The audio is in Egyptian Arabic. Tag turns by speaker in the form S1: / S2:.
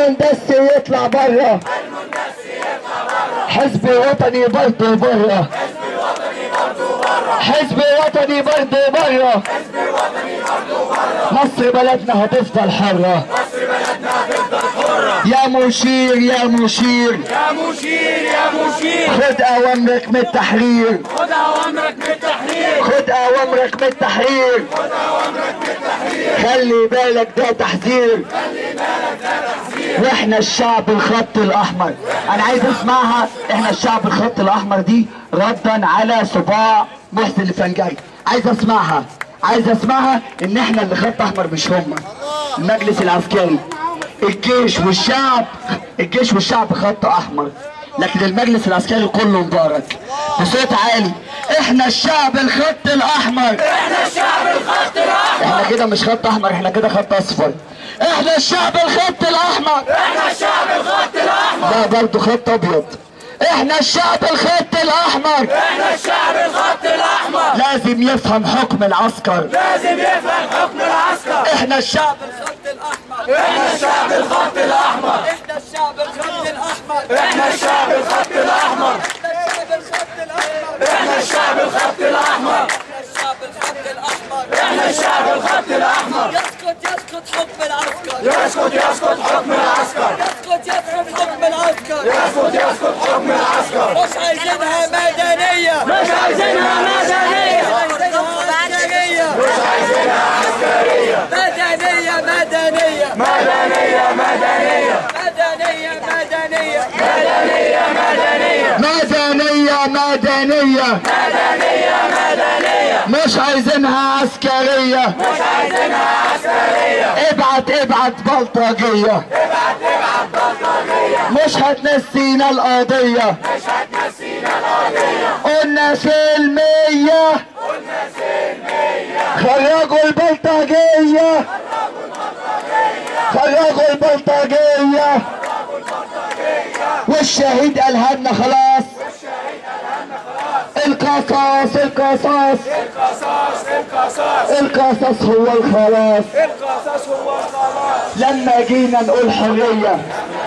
S1: المندس يطلع بره حزب وطني برضه بره حزب وطني برضه بره مصر بلدنا هتفضل حرة يا مشير يا مشير
S2: يا مشير يا مشير
S1: خد اوامرك من التحرير
S2: خد اوامرك من التحرير
S1: خد اوامرك من التحرير خلي بالك ده تحذير واحنا الشعب الخط الاحمر انا عايز اسمعها احنا الشعب الخط الاحمر دي ردا على صباع محسن الفنجري عايز اسمعها عايز اسمعها ان احنا اللي خط احمر مش هم المجلس العسكري الجيش والشعب الجيش والشعب خط احمر لكن المجلس العسكري كله مبارك بصوت عالي احنا الشعب الخط الاحمر
S2: احنا الشعب الخط الاحمر
S1: احنا كده مش خط احمر احنا كده خط اصفر احنا الشعب الخط الاحمر
S2: احنا الشعب الخط الاحمر
S1: ده برضه خط ابيض احنا الشعب الخط الاحمر
S2: احنا الشعب الخط الاحمر
S1: لازم يفهم حكم العسكر
S2: لازم يفهم حكم العسكر
S1: احنا الشعب
S2: احنا الشعب الخط الاحمر
S1: احنا الشعب الخط الاحمر
S2: احنا الشعب الخط الاحمر احنا الشعب الخط الاحمر احنا الشعب الخط الاحمر
S3: يسقط يسقط حكم العسكر
S2: يسقط يسقط حكم العسكر
S3: يسقط يسقط حكم العسكر
S2: يسقط يسقط حكم العسكر
S3: مش عايزينها مدنية
S2: مش عايزينها مدنية
S3: مش عايزينها عسكرية مدنية مدنية
S2: مدنية مدنية
S3: مدنية مدنية
S2: مدنية مدنية
S1: مدنية مدنية
S2: مدنية مدنية
S1: مش عايزينها عسكرية
S2: مش عايزينها عسكرية
S1: ابعت ابعت بلطجية
S2: ابعت ابعت بلطجية
S1: مش هتنسينا القضية
S2: مش هتنسينا القضية
S1: قلنا سلمية
S2: قلنا سلمية
S1: خرجوا البلطجية خرجوا البلطجية والشهيد قالها لنا خلاص القصاص القصاص
S2: القصاص القصاص
S1: القصص هو الخلاص
S2: القصاص هو الخلاص
S1: لما جينا نقول حرية